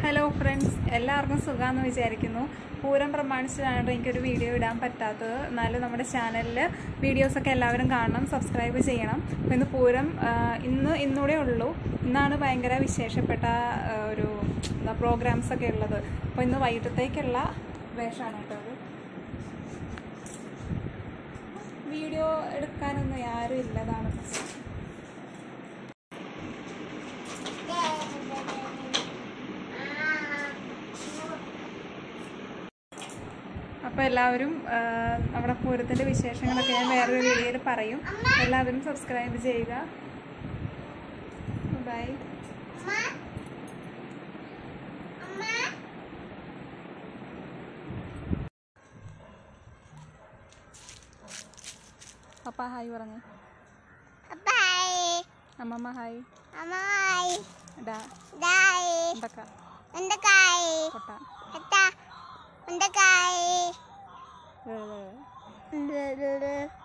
Hello friends എല്ലാവർക്കും സുഖമാണെന്ന് വിചാരിക്കുന്നു പൂരം പ്രമാണിച്ചിട്ടാണ് എനിക്കൊരു വീഡിയോ ഇടാൻ പറ്റാത്തത് എന്നാലും നമ്മുടെ ചാനലിൽ വീഡിയോസൊക്കെ എല്ലാവരും കാണണം സബ്സ്ക്രൈബ് ചെയ്യണം അപ്പോൾ ഇന്ന് പൂരം ആ, ഇന്ന് ഇന്നൂടെ ഉള്ളൂ ഇന്നാണ് ഭയങ്കര വിശേഷപ്പെട്ട ആ, ഒരു എന്താ പ്രോഗ്രാംസ് ഒക്കെ ഉള്ളത് അപ്പോൾ ഇന്ന് വൈകിട്ടത്തേക്കുള്ള വേഷമാണ് കേട്ടോ അത് വീഡിയോ എടുക്കാനൊന്നും ആരും ഇല്ലതാണ് പ്രശ്നം അപ്പോൾ എല്ലാവരും ആ, നമ്മുടെ പൂരത്തിൻ്റെ വിശേഷങ്ങളൊക്കെ ഞാൻ വേറൊരു വീഡിയോയിൽ പറയും എല്ലാവരും സബ്സ്ക്രൈബ് ചെയ്യുക ബൈ പപ്പ ഹായ് പറഞ്ഞു Bye. അമ്മമ്മ ഹായ് Amai. ഡാ Dai. ഉണ്ടക്ക Undakai. കൊട്ട Ata. Undakai. ഏ, ഏ. Lulu.